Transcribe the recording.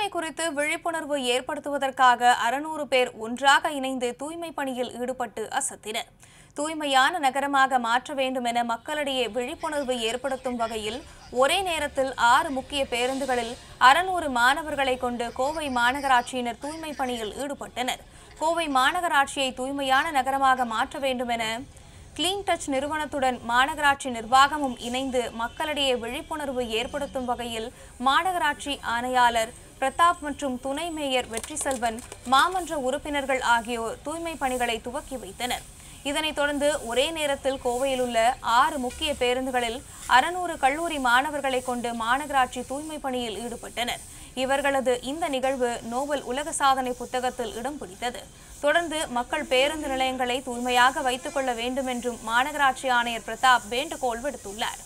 குறித்து விழிப்புணர்வு ஏற்படுத்துவதற்காக அறுநூறு பேர் ஒன்றாக இணைந்து தூய்மை பணியில் ஈடுபட்டு அசத்தினர் தூய்மையான நகரமாக மாற்ற வேண்டும் என மக்களிடையே விழிப்புணர்வு ஏற்படுத்தும் வகையில் ஒரே நேரத்தில் ஆறு முக்கிய பேருந்துகளில் அறுநூறு மாணவர்களை கொண்டு கோவை மாநகராட்சியினர் தூய்மை பணியில் ஈடுபட்டனர் கோவை மாநகராட்சியை தூய்மையான நகரமாக மாற்ற வேண்டும் என கிளீன் டச் நிறுவனத்துடன் மாநகராட்சி நிர்வாகமும் இணைந்து மக்களிடையே விழிப்புணர்வு ஏற்படுத்தும் வகையில் மாநகராட்சி ஆணையாளர் பிரதாப் மற்றும் துணை மேயர் வெற்றி செல்வன் மாமன்ற உறுப்பினர்கள் ஆகியோர் தூய்மை பணிகளை துவக்கி வைத்தனர் இதனைத் தொடர்ந்து ஒரே நேரத்தில் கோவையில் உள்ள ஆறு முக்கிய பேருந்துகளில் அறுநூறு கல்லூரி மாணவர்களை கொண்டு மாநகராட்சி தூய்மை பணியில் ஈடுபட்டனர் இவர்களது இந்த நிகழ்வு நோபல் உலக சாதனை புத்தகத்தில் இடம் பிடித்தது தொடர்ந்து மக்கள் பேருந்து நிலையங்களை தூய்மையாக வைத்துக் கொள்ள வேண்டும் என்றும் மாநகராட்சி ஆணையர் பிரதாப் வேண்டுகோள் விடுத்துள்ளார்